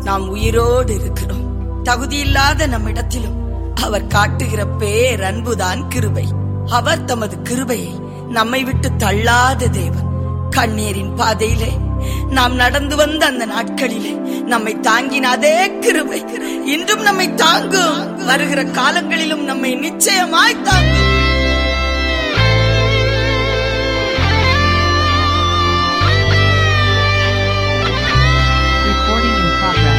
நாம் உயிரோடு இருக்கிறோம் தகுதியில்லாத நம்மிடத்திலும் அவர் காட்டுகிற பேர் அன்புதான் கிருபை அவர் தமது கிருபையை நம்மை விட்டு தள்ளாத தேவன் கண்ணீரின் பாதையிலே நாம் நடந்து வந்த அந்த நாட்களிலே நம்மை தாங்கின அதே கிருபை இன்றும் நம்மை தாங்கும் வருகிற காலங்களிலும் நம்மை நிச்சயமாய் தாங்கும் Recording in progress.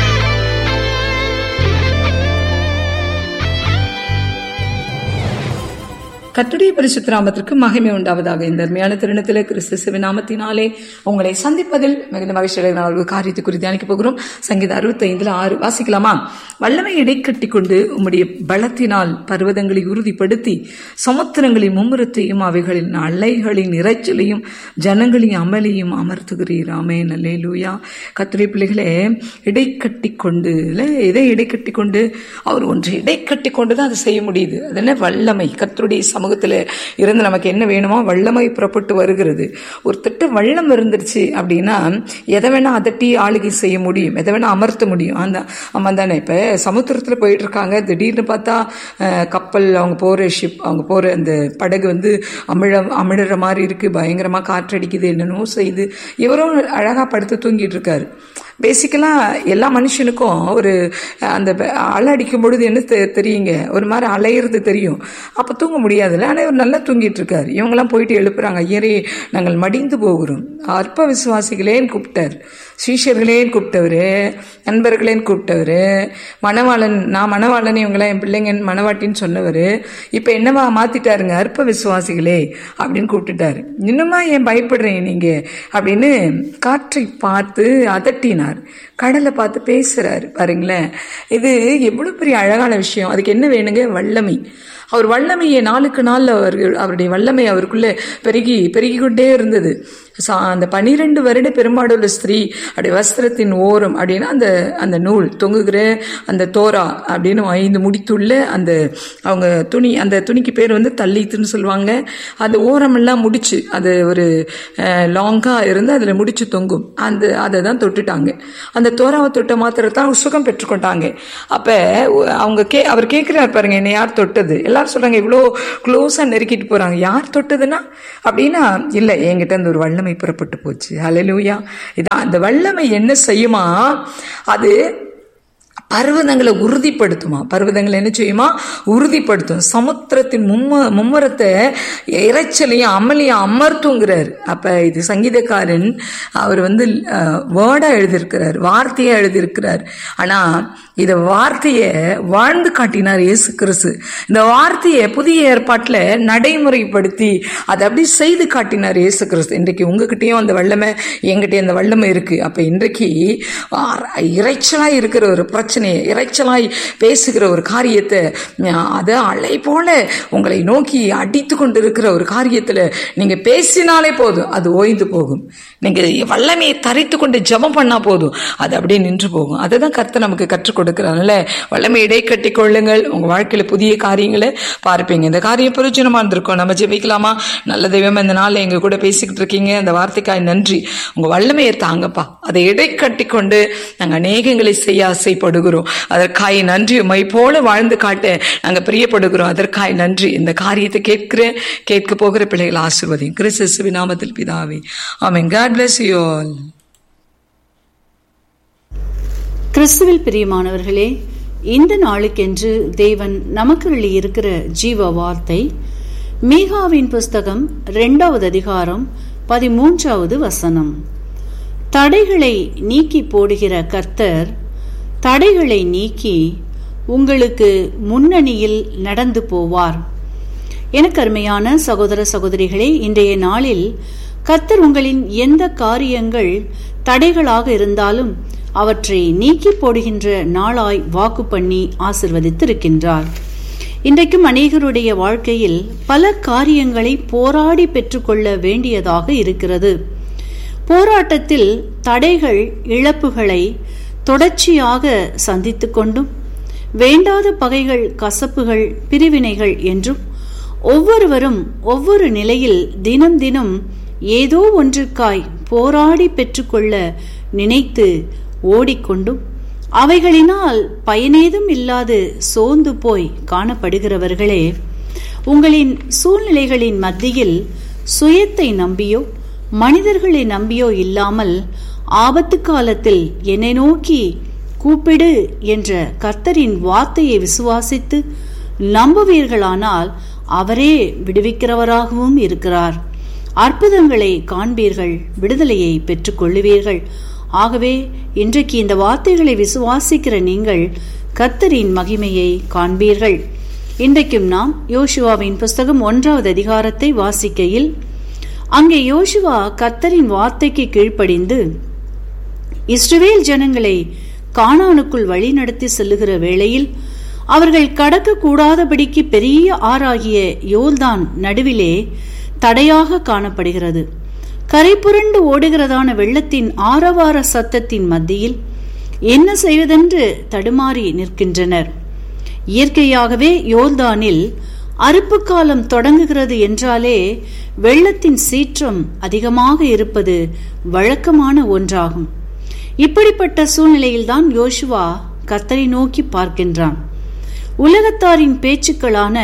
கத்துடைய பரிசுத்த நாமத்திற்கு மகிமை உண்டாவதாக இந்த அருமையான திருணத்திலே கிறிஸ்து சிவநாமத்தினாலே உங்களை சந்திப்பதில் மிகுந்த மகிழ்ச்சி நான் ஒரு காரியத்தை குறித்து தியானிக்க போகிறோம் சங்கீத அறுபத்தைந்துல ஆறு வாசிக்கலாமா வல்லமை இடைக்கட்டி கொண்டு உம்முடைய பலத்தினால் பர்வதங்களை உறுதிப்படுத்தி சமுத்திரங்களின் மும்முரத்தையும் அவைகளின் அலைகளின் இறைச்சலையும் ஜனங்களின் அமளியும் அமர்த்துகிறீர் ஆமே நல்லே லூயா கத்துரை பிள்ளைகளே இடைக்கட்டி கொண்டு இல்லை எதை இடைக்கட்டி கொண்டு அவர் ஒன்று இடைக்கட்டி கொண்டு தான் அதை செய்ய முடியுது அது என்ன வல்லமை கர்த்தருடைய சமூகத்தில் இருந்து நமக்கு என்ன வேணுமோ வல்லமை புறப்பட்டு வருகிறது ஒரு திட்டம் வல்லம் இருந்துருச்சு அப்படின்னா எதை வேணா அதட்டி ஆளுகை செய்ய முடியும் எதை வேணா அமர்த்த முடியும் அந்த ஆமா தானே இப்போ சமுத்திரத்தில் போயிட்டு இருக்காங்க திடீர்னு பார்த்தா அஹ், கப்பல் அவங்க போகிற ஷிப் அவங்க போகிற அந்த படகு வந்து அமிழ அமிழற மாதிரி இருக்கு பயங்கரமாக காற்றடிக்குது என்னென்னமோ செய்யுது இவரும் அழகாக படுத்து தூங்கிட்டு இருக்காரு பேசிக்கலாக எல்லா மனுஷனுக்கும் ஒரு அந்த ப- அலை அடிக்கும் பொழுது என்ன தெ- தெரியுங்க ஒரு மாதிரி அலையிறது தெரியும் அப்போ தூங்க முடியாதுல்ல ஆனால் இவர் நல்லா தூங்கிட்டு இருக்காரு இவங்கெல்லாம் போயிட்டு எழுப்புறாங்க ஐயரே நாங்கள் மடிந்து போகிறோம் அற்ப விசுவாசிகளேன்னு கூப்பிட்டார் சீஷர்களேன்னு கூப்பிட்டவர் நண்பர்களேன்னு கூப்பிட்டவர் மணவாளன் நான் மணவாளன் இவங்களாம் என் பிள்ளைங்க மணவாட்டின்னு சொன்னவர் இப்போ என்னவா மாத்திட்டாருங்க அற்ப விசுவாசிகளே அப்படின்னு கூப்பிட்டுட்டாரு இன்னுமா ஏன் பயப்படுறீங்க நீங்க அப்படின்னு காற்றை பார்த்து அதட்டினார் கடலை பார்த்து பேசுறாரு பாருங்களேன் இது எவ்வளவு பெரிய அழகான விஷயம் அதுக்கு என்ன வேணுங்க வல்லமை அவர் வல்லமையை நாளுக்கு நாள் அவர் அவருடைய வல்லமை அவருக்குள்ள பெருகி பெருகி கொண்டே இருந்தது சா- அந்த பனிரெண்டு வருட பெரும்பாடுள்ள ஸ்திரீ அப்படி வஸ்திரத்தின் ஓரம் அப்படின்னா அந்த அந்த நூல் தொங்குகிற அந்த தோரா அப்படின்னு ஐந்து முடித்துள்ள அந்த அவங்க துணி அந்த துணிக்கு பேர் வந்து தள்ளித்துன்னு சொல்லுவாங்க அந்த ஓரமெல்லாம் முடிச்சு அது ஒரு லாங்காக இருந்து அதில் முடிச்சு தொங்கும் அந்த அதை தான் தொட்டுட்டாங்க அந்த தோராவை தொட்ட மாத்திரத்தான் அவங்க சுகம் பெற்றுக்கொண்டாங்க அப்போ அவங்க கே அவர் கேட்குறாரு பாருங்க என்னை யார் தொட்டது எல்லாரும் சொல்றாங்க இவ்வளோ க்ளோஸாக நெருக்கிட்டு போறாங்க யார் தொட்டதுன்னா அப்படின்னா இல்லை என்கிட்ட அந்த ஒரு வல்லமை புறப்பட்டு போச்சு ஹalleluya இதான் அந்த வல்லமை என்ன செய்யுமா அது பர்வதங்களை உறுதிப்படுத்துமா பர்வதங்களை என்ன செய்யுமா உறுதிப்படுத்தும் சமுத்திரத்தின் மும்ம மும்முரத்தை இறைச்சலையும் அமளியும் அமர்த்துங்கிறார் அப்ப இது சங்கீதக்காரன் அவர் வந்து வேர்டா எழுதியிருக்கிறார் வார்த்தையா எழுதியிருக்கிறார் ஆனா இத வார்த்தையை வாழ்ந்து காட்டினார் இயேசு கிறிஸ்து இந்த வார்த்தையை புதிய ஏற்பாட்டில் நடைமுறைப்படுத்தி அதை அப்படி செய்து காட்டினார் இயேசு கிறிஸ்து இன்றைக்கு உங்ககிட்டயும் அந்த வல்லமை என்கிட்டயும் அந்த வல்லமை இருக்கு அப்ப இன்றைக்கு ஆ- இரைச்சலாய் இருக்கிற ஒரு பிரச்சனையை இரைச்சலாய் பேசுகிற ஒரு காரியத்தை அஹ், அதை அலை போல உங்களை நோக்கி அடித்து கொண்டு இருக்கிற ஒரு காரியத்துல நீங்க பேசினாலே போதும் அது ஓய்ந்து போகும் நீங்க வல்லமையை தரித்து கொண்டு ஜெபம் பண்ணா போதும் அது அப்படியே நின்று போகும் அதை தான் கர்த்தர் நமக்கு கற்றுக் கொடுக்கிறாங்கல்ல வல்லமை இடை கட்டி கொள்ளுங்கள் உங்க வாழ்க்கையில புதிய காரியங்களை பார்ப்பீங்க இந்த காரியம் பிரயோஜனமா இருந்திருக்கும் நம்ம ஜெபிக்கலாமா நல்ல தெய்வம் இந்த நாள்ல எங்க கூட பேசிக்கிட்டு இருக்கீங்க அந்த வார்த்தைக்காய் நன்றி உங்க வல்லமையை தாங்கப்பா அதை இடை கட்டி கொண்டு நாங்க அநேகங்களை செய்ய ஆசைப்படுகிறோம் அதற்காய் நன்றி மை போல வாழ்ந்து காட்ட நாங்க பிரியப்படுகிறோம் அதற்காய் நன்றி இந்த காரியத்தை கேட்கிற கேட்க போகிற பிள்ளைகள் ஆசிர்வதியும் கிறிஸ்து நாமத்தில் பிதாவே ஆமென் காட் bless you all கிறிஸ்துவில் பிரியமானவர்களே இந்த நாளுக்கென்று தேவன் நமக்கு இருக்கிற ஜீவ வார்த்தை மீகாவின் புஸ்தகம் இரண்டாவது அதிகாரம் பதிமூன்றாவது வசனம் தடைகளை நீக்கி போடுகிற கர்த்தர் தடைகளை நீக்கி உங்களுக்கு முன்னணியில் நடந்து போவார் எனக்கு அருமையான சகோதர சகோதரிகளே இன்றைய நாளில் கர்த்தர் உங்களின் எந்த காரியங்கள் தடைகளாக இருந்தாலும் அவற்றை நீக்கி போடுகின்ற நாளாய் வாக்கு பண்ணி ஆசிர்வதித்திருக்கின்றார் இன்றைக்கும் அநேகருடைய வாழ்க்கையில் பல காரியங்களை போராடி பெற்றுக்கொள்ள வேண்டியதாக இருக்கிறது போராட்டத்தில் தடைகள் இழப்புகளை தொடர்ச்சியாக சந்தித்துக் கொண்டும் வேண்டாத பகைகள் கசப்புகள் பிரிவினைகள் என்றும் ஒவ்வொருவரும் ஒவ்வொரு நிலையில் தினம் தினம் ஏதோ ஒன்றுக்காய் போராடி பெற்றுக்கொள்ள நினைத்து ஓடிக்கொண்டும் அவைகளினால் பயனேதும் இல்லாது சோர்ந்து போய் காணப்படுகிறவர்களே உங்களின் சூழ்நிலைகளின் மத்தியில் சுயத்தை நம்பியோ மனிதர்களை நம்பியோ இல்லாமல் ஆபத்து காலத்தில் என்னை நோக்கி கூப்பிடு என்ற கர்த்தரின் வார்த்தையை விசுவாசித்து நம்புவீர்களானால் அவரே விடுவிக்கிறவராகவும் இருக்கிறார் அற்புதங்களை காண்பீர்கள் விடுதலையை பெற்றுக்கொள்ளுவீர்கள் ஆகவே இன்றைக்கு இந்த வார்த்தைகளை விசுவாசிக்கிற நீங்கள் கர்த்தரின் மகிமையை காண்பீர்கள் இன்றைக்கும் நாம் யோசுவாவின் புஸ்தகம் ஒன்றாவது அதிகாரத்தை வாசிக்கையில் அங்கே யோசுவா கர்த்தரின் வார்த்தைக்கு கீழ்ப்படிந்து இஸ்ரவேல் ஜனங்களை கானானுக்குள் வழிநடத்தி செல்லுகிற வேளையில் அவர்கள் கடக்க கூடாதபடிக்கு பெரிய ஆறாகிய யோல்தான் நடுவிலே தடையாக காணப்படுகிறது கரை புரண்டு ஓடுகிறதான வெள்ளத்தின் ஆரவார சத்தத்தின் மத்தியில் என்ன செய்வதென்று தடுமாறி நிற்கின்றனர் இயற்கையாகவே யோல்தானில் அறுப்பு காலம் தொடங்குகிறது என்றாலே வெள்ளத்தின் சீற்றம் அதிகமாக இருப்பது வழக்கமான ஒன்றாகும் இப்படிப்பட்ட சூழ்நிலையில்தான் யோசுவா கத்தரை நோக்கி பார்க்கின்றான் உலகத்தாரின் பேச்சுக்களான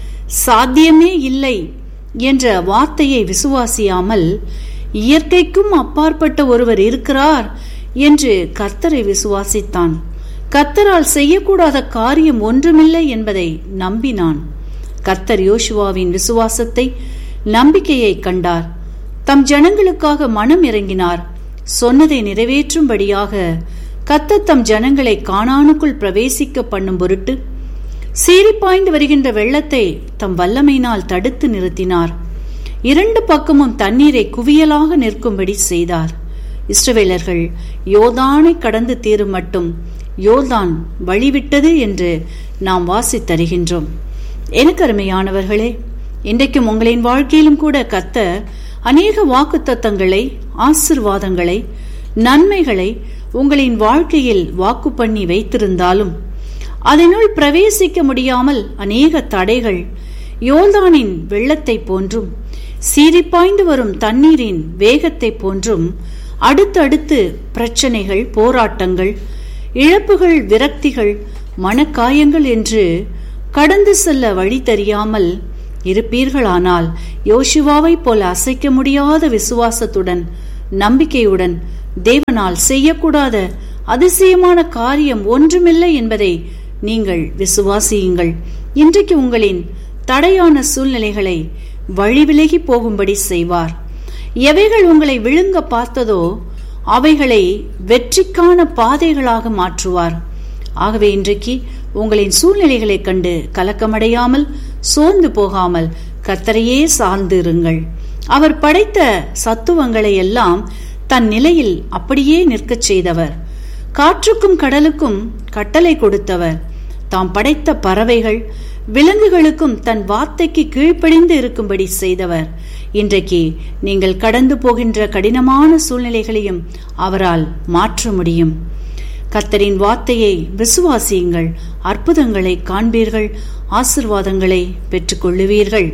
சாத்தியமே இல்லை என்ற வார்த்தையை விசுவாசியாமல் இயற்கைக்கும் அப்பாற்பட்ட ஒருவர் இருக்கிறார் என்று கர்த்தரை விசுவாசித்தான் கர்த்தரால் செய்யக்கூடாத காரியம் ஒன்றுமில்லை என்பதை நம்பினான் கர்த்தர் யோசுவாவின் விசுவாசத்தை நம்பிக்கையை கண்டார் தம் ஜனங்களுக்காக மனம் இறங்கினார் சொன்னதை நிறைவேற்றும்படியாக கர்த்தர் தம் ஜனங்களை காணானுக்குள் பிரவேசிக்க பண்ணும் பொருட்டு சீறிப்பாய்ந்து வருகின்ற வெள்ளத்தை தம் வல்லமையினால் தடுத்து நிறுத்தினார் இரண்டு பக்கமும் தண்ணீரை குவியலாக நிற்கும்படி செய்தார் இஸ்ரவேலர்கள் யோதானை கடந்து தீரும் மட்டும் யோர்தான் வழிவிட்டது என்று நாம் வாசித்தருகின்றோம் எனக்கு அருமையானவர்களே இன்றைக்கும் உங்களின் வாழ்க்கையிலும் கூட கத்த அநேக வாக்குத்தத்தங்களை ஆசிர்வாதங்களை நன்மைகளை உங்களின் வாழ்க்கையில் வாக்கு பண்ணி வைத்திருந்தாலும் அதனுள் பிரவேசிக்க முடியாமல் அநேக தடைகள் யோல்தானின் வெள்ளத்தை போன்றும் சீரிப்பாய்ந்து வரும் தண்ணீரின் வேகத்தை போன்றும் அடுத்தடுத்து பிரச்சனைகள் போராட்டங்கள் இழப்புகள் விரக்திகள் மனக்காயங்கள் என்று கடந்து செல்ல வழி தெரியாமல் இருப்பீர்களானால் யோசுவாவை போல அசைக்க முடியாத விசுவாசத்துடன் நம்பிக்கையுடன் தேவனால் செய்யக்கூடாத அதிசயமான காரியம் ஒன்றுமில்லை என்பதை நீங்கள் விசுவாசியுங்கள் இன்றைக்கு உங்களின் தடையான சூழ்நிலைகளை வழிவிலகி போகும்படி செய்வார் எவைகள் உங்களை விழுங்க பார்த்ததோ அவைகளை வெற்றிக்கான பாதைகளாக மாற்றுவார் ஆகவே இன்றைக்கு உங்களின் சூழ்நிலைகளைக் கண்டு கலக்கமடையாமல் சோர்ந்து போகாமல் கத்தரையே சார்ந்து இருங்கள் அவர் படைத்த சத்துவங்களை எல்லாம் தன் நிலையில் அப்படியே நிற்கச் செய்தவர் காற்றுக்கும் கடலுக்கும் கட்டளை கொடுத்தவர் தாம் படைத்த பறவைகள் விலங்குகளுக்கும் தன் வார்த்தைக்கு கீழ்ப்படிந்து இருக்கும்படி செய்தவர் இன்றைக்கு நீங்கள் கடந்து போகின்ற கடினமான சூழ்நிலைகளையும் அவரால் மாற்ற முடியும் கர்த்தரின் வார்த்தையை விசுவாசியுங்கள் அற்புதங்களை காண்பீர்கள் ஆசிர்வாதங்களை பெற்றுக்கொள்ளுவீர்கள்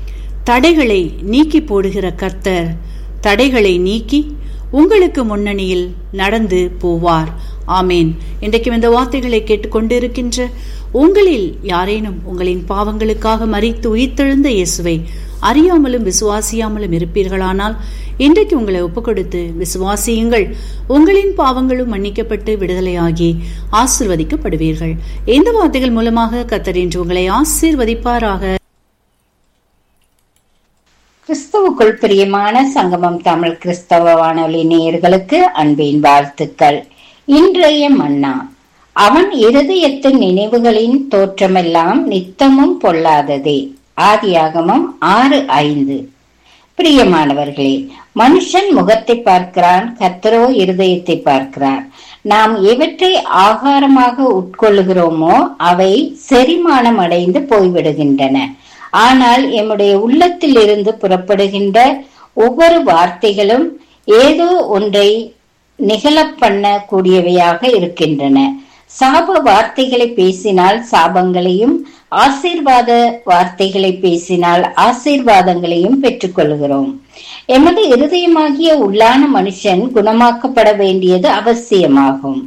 தடைகளை நீக்கி போடுகிற கர்த்தர் தடைகளை நீக்கி உங்களுக்கு முன்னணியில் நடந்து போவார் ஆமேன் இன்றைக்கும் இந்த வார்த்தைகளை கேட்டுக்கொண்டிருக்கின்ற உங்களில் யாரேனும் உங்களின் பாவங்களுக்காக மறித்து உயிர்த்தெழுந்த இயேசுவை அறியாமலும் விசுவாசியாமலும் இருப்பீர்களானால் இன்றைக்கு உங்களை ஒப்புக்கொடுத்து விசுவாசியுங்கள் உங்களின் பாவங்களும் மன்னிக்கப்பட்டு விடுதலையாகி ஆசிர்வதிக்கப்படுவீர்கள் இந்த வார்த்தைகள் மூலமாக கத்தர் இன்று உங்களை ஆசீர்வதிப்பாராக கிறிஸ்துவுக்குள் பிரியமான சங்கமம் தமிழ் கிறிஸ்தவ வானொலி நேயர்களுக்கு அன்பின் வாழ்த்துக்கள் இன்றைய மன்னா அவன் இருதயத்தின் நினைவுகளின் தோற்றமெல்லாம் நித்தமும் பொல்லாததே ஆதியாகமம் ஆறு ஐந்து பிரியமானவர்களே மனுஷன் முகத்தை பார்க்கிறான் கத்தரோ இருதயத்தை பார்க்கிறார் நாம் எவற்றை ஆகாரமாக உட்கொள்ளுகிறோமோ அவை செரிமானம் அடைந்து போய்விடுகின்றன ஆனால் எம்முடைய உள்ளத்தில் இருந்து புறப்படுகின்ற ஒவ்வொரு வார்த்தைகளும் ஏதோ ஒன்றை நிகழ பண்ண கூடியவையாக இருக்கின்றன சாப வார்த்தைகளை பேசினால் சாபங்களையும் ஆசீர்வாத வார்த்தைகளை பேசினால் ஆசீர்வாதங்களையும் பெற்றுக்கொள்கிறோம் எமது இருதயமாகிய உள்ளான மனுஷன் குணமாக்கப்பட வேண்டியது அவசியமாகும்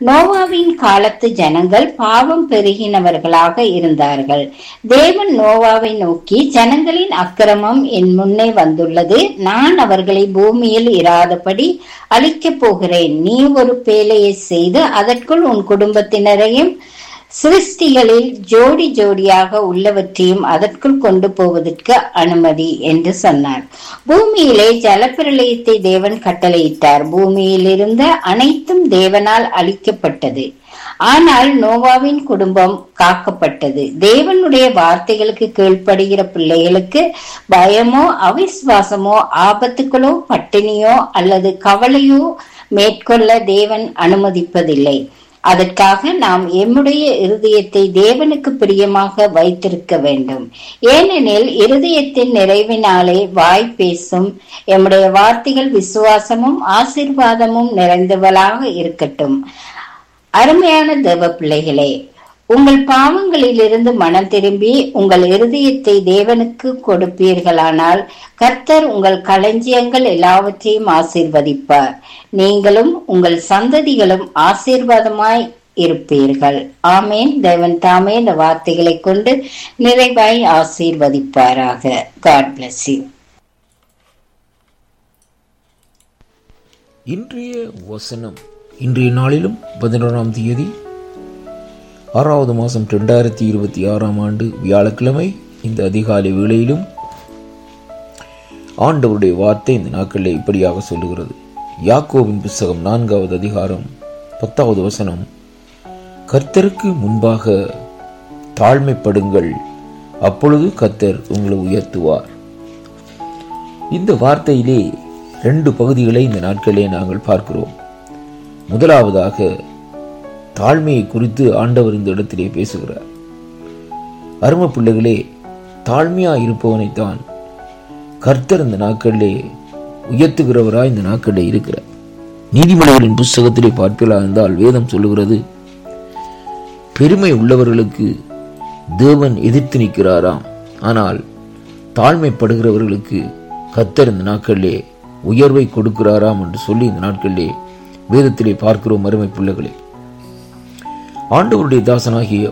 நோவாவின் காலத்து ஜனங்கள் பாவம் பெருகினவர்களாக இருந்தார்கள் தேவன் நோவாவை நோக்கி ஜனங்களின் அக்கிரமம் என் முன்னே வந்துள்ளது நான் அவர்களை பூமியில் இராதபடி அழிக்கப் போகிறேன் நீ ஒரு பேலையை செய்து அதற்குள் உன் குடும்பத்தினரையும் சிருஷ்டிகளில் ஜோடி ஜோடியாக உள்ளவற்றையும் அதற்குள் கொண்டு போவதற்கு அனுமதி என்று சொன்னார் பூமியிலே ஜலப்பிரளயத்தை தேவன் கட்டளையிட்டார் பூமியில் இருந்த அனைத்தும் தேவனால் அழிக்கப்பட்டது ஆனால் நோவாவின் குடும்பம் காக்கப்பட்டது தேவனுடைய வார்த்தைகளுக்கு கீழ்ப்படுகிற பிள்ளைகளுக்கு பயமோ அவிசுவாசமோ ஆபத்துக்களோ பட்டினியோ அல்லது கவலையோ மேற்கொள்ள தேவன் அனுமதிப்பதில்லை அதற்காக நாம் எம்முடைய இருதயத்தை தேவனுக்கு பிரியமாக வைத்திருக்க வேண்டும் ஏனெனில் இருதயத்தின் நிறைவினாலே வாய் பேசும் எம்முடைய வார்த்தைகள் விசுவாசமும் ஆசிர்வாதமும் நிறைந்தவளாக இருக்கட்டும் அருமையான தேவ பிள்ளைகளே உங்கள் பாவங்களிலிருந்து மனம் திரும்பி உங்கள் இருதயத்தை தேவனுக்கு கொடுப்பீர்களானால் கர்த்தர் உங்கள் களஞ்சியங்கள் எல்லாவற்றையும் ஆசீர்வதிப்பார் நீங்களும் உங்கள் சந்ததிகளும் ஆசீர்வாதமாய் இருப்பீர்கள் ஆமேன் தேவன் தாமே இந்த வார்த்தைகளை கொண்டு நிறைவாய் ஆசீர்வதிப்பாராக காட் பிளஸ் யூ இன்றைய வசனம் இன்றைய நாளிலும் பதினொன்றாம் தேதி ஆறாவது மாதம் ரெண்டாயிரத்தி இருபத்தி ஆறாம் ஆண்டு வியாழக்கிழமை இந்த அதிகாலை வேளையிலும் ஆண்டவருடைய வார்த்தை இந்த நாட்களில் இப்படியாக சொல்லுகிறது யாக்கோவின் புஸ்தகம் நான்காவது அதிகாரம் பத்தாவது வசனம் கர்த்தருக்கு முன்பாக தாழ்மைப்படுங்கள் அப்பொழுது கர்த்தர் உங்களை உயர்த்துவார் இந்த வார்த்தையிலே ரெண்டு பகுதிகளை இந்த நாட்களிலே நாங்கள் பார்க்கிறோம் முதலாவதாக தாழ்மையை குறித்து ஆண்டவர் இந்த இடத்திலே பேசுகிறார் அரும பிள்ளைகளே தாழ்மையா இருப்பவனைத்தான் கர்த்தர் இந்த நாட்களிலே உயர்த்துகிறவராய் இந்த நாட்களிலே இருக்கிறார் நீதிமொழிகளின் புஸ்தகத்திலே பார்க்கலாம் இருந்தால் வேதம் சொல்லுகிறது பெருமை உள்ளவர்களுக்கு தேவன் எதிர்த்து நிற்கிறாராம் ஆனால் தாழ்மைப்படுகிறவர்களுக்கு கர்த்தர் இந்த நாட்களிலே உயர்வை கொடுக்கிறாராம் என்று சொல்லி இந்த நாட்களிலே வேதத்திலே பார்க்கிறோம் அருமை பிள்ளைகளே ஆண்டவருடைய தாசனாகிய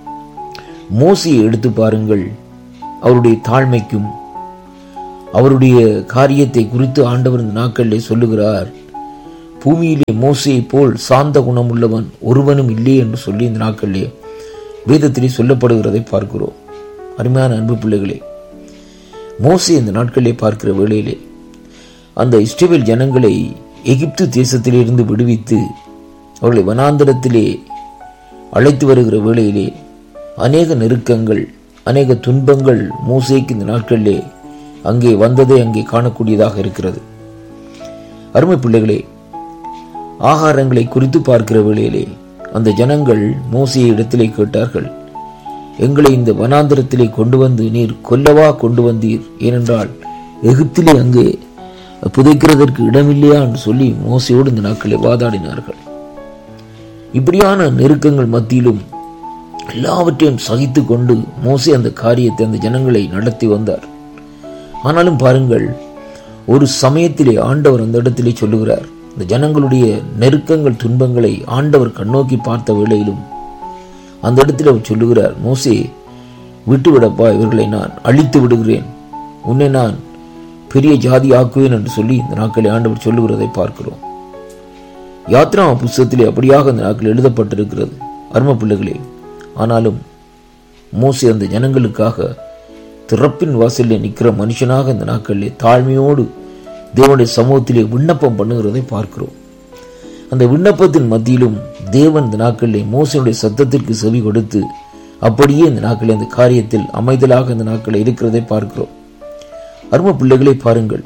மோசியை எடுத்து பாருங்கள் அவருடைய தாழ்மைக்கும் அவருடைய காரியத்தை குறித்து ஆண்டவர் இந்த நாட்களிலே சொல்லுகிறார் பூமியிலே மோசையை போல் சாந்த குணமுள்ளவன் ஒருவனும் இல்லை என்று சொல்லி இந்த நாட்களிலே வேதத்திலே சொல்லப்படுகிறதை பார்க்கிறோம் அருமையான அன்பு பிள்ளைகளே மோசை இந்த நாட்களிலே பார்க்கிற வேளையிலே அந்த இஸ்ரேல் ஜனங்களை எகிப்து தேசத்திலிருந்து விடுவித்து அவர்களை வனாந்தரத்திலே அழைத்து வருகிற வேளையிலே அநேக நெருக்கங்கள் அநேக துன்பங்கள் மூசைக்கு இந்த நாட்களிலே அங்கே வந்ததை அங்கே காணக்கூடியதாக இருக்கிறது அருமை பிள்ளைகளே ஆகாரங்களை குறித்து பார்க்கிற வேளையிலே அந்த ஜனங்கள் மோசையை இடத்திலே கேட்டார்கள் எங்களை இந்த வனாந்திரத்திலே கொண்டு வந்து நீர் கொல்லவா கொண்டு வந்தீர் ஏனென்றால் எகிப்திலே அங்கே புதைக்கிறதற்கு இடமில்லையா என்று சொல்லி மோசையோடு இந்த நாட்களை வாதாடினார்கள் இப்படியான நெருக்கங்கள் மத்தியிலும் எல்லாவற்றையும் சகித்து கொண்டு மோசே அந்த காரியத்தை அந்த ஜனங்களை நடத்தி வந்தார் ஆனாலும் பாருங்கள் ஒரு சமயத்திலே ஆண்டவர் அந்த இடத்திலே சொல்லுகிறார் இந்த ஜனங்களுடைய நெருக்கங்கள் துன்பங்களை ஆண்டவர் கண்ணோக்கி பார்த்த வேளையிலும் அந்த இடத்தில் அவர் சொல்லுகிறார் மோசே விட்டுவிடப்பா இவர்களை நான் அழித்து விடுகிறேன் உன்னை நான் பெரிய ஜாதி ஆக்குவேன் என்று சொல்லி இந்த நாட்களை ஆண்டவர் சொல்லுகிறதை பார்க்கிறோம் யாத்ரா புஸ்தகத்திலே அப்படியாக இந்த நாட்கள் எழுதப்பட்டிருக்கிறது அரும பிள்ளைகளே ஆனாலும் மோசே அந்த ஜனங்களுக்காக திறப்பின் வாசலில் நிற்கிற மனுஷனாக இந்த நாட்களிலே தாழ்மையோடு தேவனுடைய சமூகத்திலே விண்ணப்பம் பண்ணுகிறதை பார்க்கிறோம் அந்த விண்ணப்பத்தின் மத்தியிலும் தேவன் இந்த நாட்களிலே மோசனுடைய சத்தத்திற்கு செவி கொடுத்து அப்படியே இந்த நாட்களில் அந்த காரியத்தில் அமைதலாக இந்த நாட்களில் இருக்கிறதை பார்க்கிறோம் அரும பிள்ளைகளை பாருங்கள்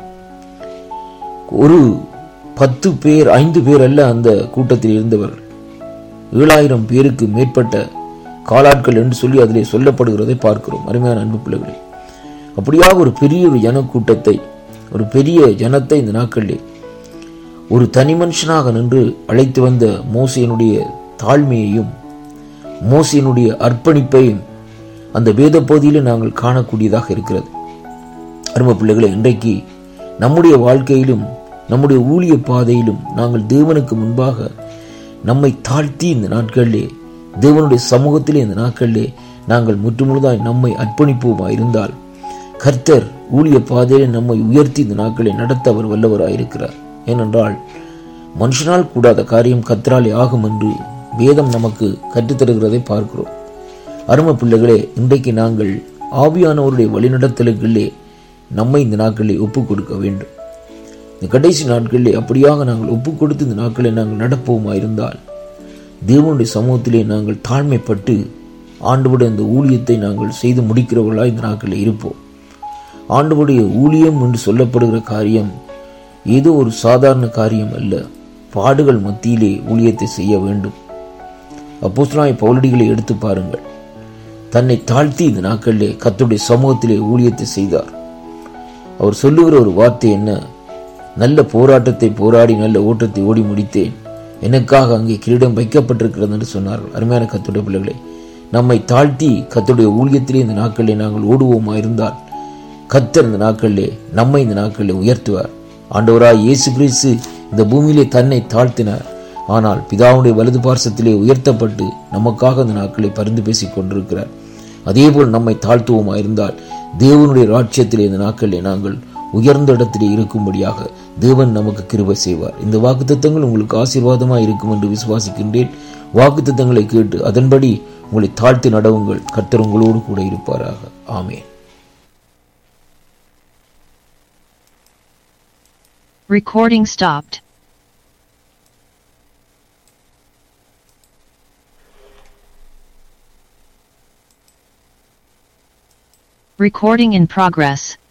ஒரு பத்து பேர் ஐந்து பேர் அல்ல அந்த கூட்டத்தில் இருந்தவர்கள் ஏழாயிரம் பேருக்கு மேற்பட்ட காலாட்கள் என்று சொல்லி அதிலே சொல்லப்படுகிறதை பார்க்கிறோம் அருமையான அன்பு பிள்ளைகளே அப்படியாக ஒரு பெரிய ஒரு ஜனக்கூட்டத்தை ஒரு பெரிய ஜனத்தை இந்த நாட்களிலே ஒரு தனி மனுஷனாக நின்று அழைத்து வந்த மோசையினுடைய தாழ்மையையும் மோசையினுடைய அர்ப்பணிப்பையும் அந்த வேத பகுதியில் நாங்கள் காணக்கூடியதாக இருக்கிறது அரும பிள்ளைகளை இன்றைக்கு நம்முடைய வாழ்க்கையிலும் நம்முடைய ஊழிய பாதையிலும் நாங்கள் தேவனுக்கு முன்பாக நம்மை தாழ்த்தி இந்த நாட்களிலே தேவனுடைய சமூகத்திலே இந்த நாட்களிலே நாங்கள் முற்றுமுழுதாய் நம்மை அர்ப்பணிப்போமா இருந்தால் கர்த்தர் ஊழிய பாதையிலே நம்மை உயர்த்தி இந்த நாட்களை நடத்த அவர் வல்லவராயிருக்கிறார் ஏனென்றால் மனுஷனால் கூடாத காரியம் கர்த்தராலே ஆகும் என்று வேதம் நமக்கு கற்றுத்தருகிறதை பார்க்கிறோம் அரும பிள்ளைகளே இன்றைக்கு நாங்கள் ஆவியானவருடைய வழிநடத்தலுக்குள்ளே நம்மை இந்த நாட்களிலே ஒப்புக் கொடுக்க வேண்டும் இந்த கடைசி நாட்களிலே அப்படியாக நாங்கள் ஒப்புக் கொடுத்து இந்த நாட்களை நாங்கள் நடப்போமா இருந்தால் தேவனுடைய சமூகத்திலே நாங்கள் தாழ்மைப்பட்டு ஆண்டுபட இந்த ஊழியத்தை நாங்கள் செய்து முடிக்கிறவர்களாக இந்த நாட்களில் இருப்போம் ஆண்டுபடைய ஊழியம் என்று சொல்லப்படுகிற காரியம் ஏதோ ஒரு சாதாரண காரியம் அல்ல பாடுகள் மத்தியிலே ஊழியத்தை செய்ய வேண்டும் அப்போஸ்தலனாகிய பவுலடிகளை எடுத்து பாருங்கள் தன்னை தாழ்த்தி இந்த நாட்களிலே கர்த்தருடைய சமூகத்திலே ஊழியத்தை செய்தார் அவர் சொல்லுகிற ஒரு வார்த்தை என்ன நல்ல போராட்டத்தை போராடி நல்ல ஓட்டத்தை ஓடி முடித்தேன் எனக்காக அங்கே கிரீடம் வைக்கப்பட்டிருக்கிறது என்று சொன்னார்கள் அருமையான கத்துடைய பிள்ளைகளே நம்மை தாழ்த்தி கத்துடைய ஊழியத்திலே இந்த நாட்களிலே நாங்கள் ஓடுவோமா இருந்தால் கத்தர் இந்த நாட்களிலே நம்மை இந்த நாட்களிலே உயர்த்துவார் ஆண்டவராய் இயேசு கிறிஸ்து இந்த பூமியிலே தன்னை தாழ்த்தினார் ஆனால் பிதாவுடைய வலது பார்சத்திலே உயர்த்தப்பட்டு நமக்காக இந்த நாட்களை பரிந்து பேசிக் கொண்டிருக்கிறார் அதேபோல் நம்மை தாழ்த்துவோமா இருந்தால் தேவனுடைய ராட்சியத்திலே இந்த நாட்களிலே நாங்கள் உயர்ந்த இடத்திலே இருக்கும்படியாக தேவன் நமக்கு கிருபை செய்வார் இந்த வாக்குத்தத்தங்கள் உங்களுக்கு ஆசீர்வாதமாக இருக்கும் என்று விசுவாசிக்கின்றேன் வாக்குத்தத்தங்களை கேட்டு அதன்படி உங்களை தாழ்த்தி நடவுங்கள் கர்த்தர் உங்களோடு கூட இருப்பாராக ஆமேன் Recording stopped. Recording in progress.